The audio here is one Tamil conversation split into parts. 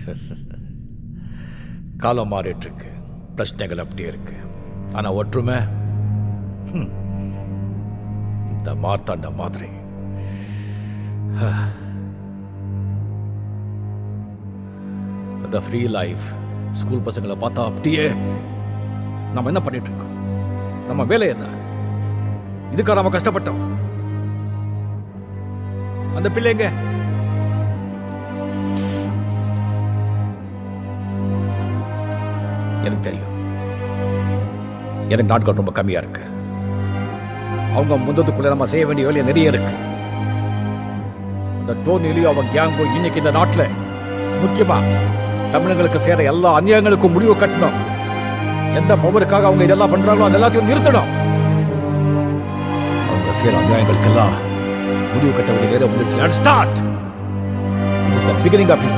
காலம் மாறிட்டு இருக்கு பிரச்சனைகள் அப்படியே இருக்கு ஆனா ஒற்றுமை ஹம், இந்த மார்த்தாண்ட மாதிரி அந்த ஃப்ரீ லைஃப் ஸ்கூல் பசங்களை பார்த்தா அப்படியே நம்ம என்ன பண்ணிட்டு இருக்கோம் நம்ம வேலை என்ன இதுக்கா நம்ம கஷ்டப்பட்டோம் அந்த பிள்ளைங்க எனக்கு தெரியும் எனக்கு நாட்கள் ரொம்ப கம்மியா இருக்கு அவங்க முந்ததுக்குள்ள நம்ம செய்ய வேண்டிய வேலையை நிறைய இருக்கு அந்த டோனிலையும் அவன் கேங்கோ இன்னைக்கு இந்த நாட்டுல முக்கியமா தமிழங்களுக்கு சேர எல்லா அநியாயங்களுக்கும் முடிவு கட்டணும் எந்த பவருக்காக அவங்க இதெல்லாம் பண்றாங்களோ அது எல்லாத்தையும் நிறுத்தணும் அவங்க சேர அநியாயங்களுக்கெல்லாம் முடிவு கட்ட வேண்டிய நேரம் வந்துச்சு and start it is the beginning of his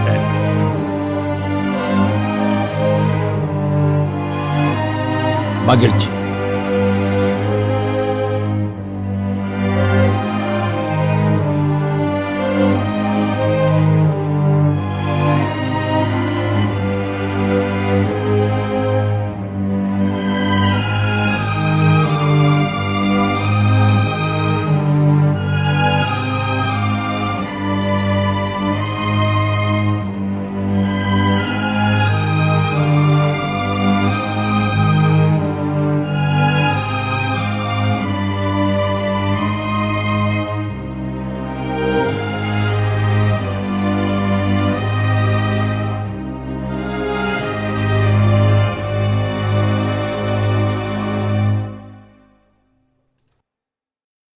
மகிழ்ச்சி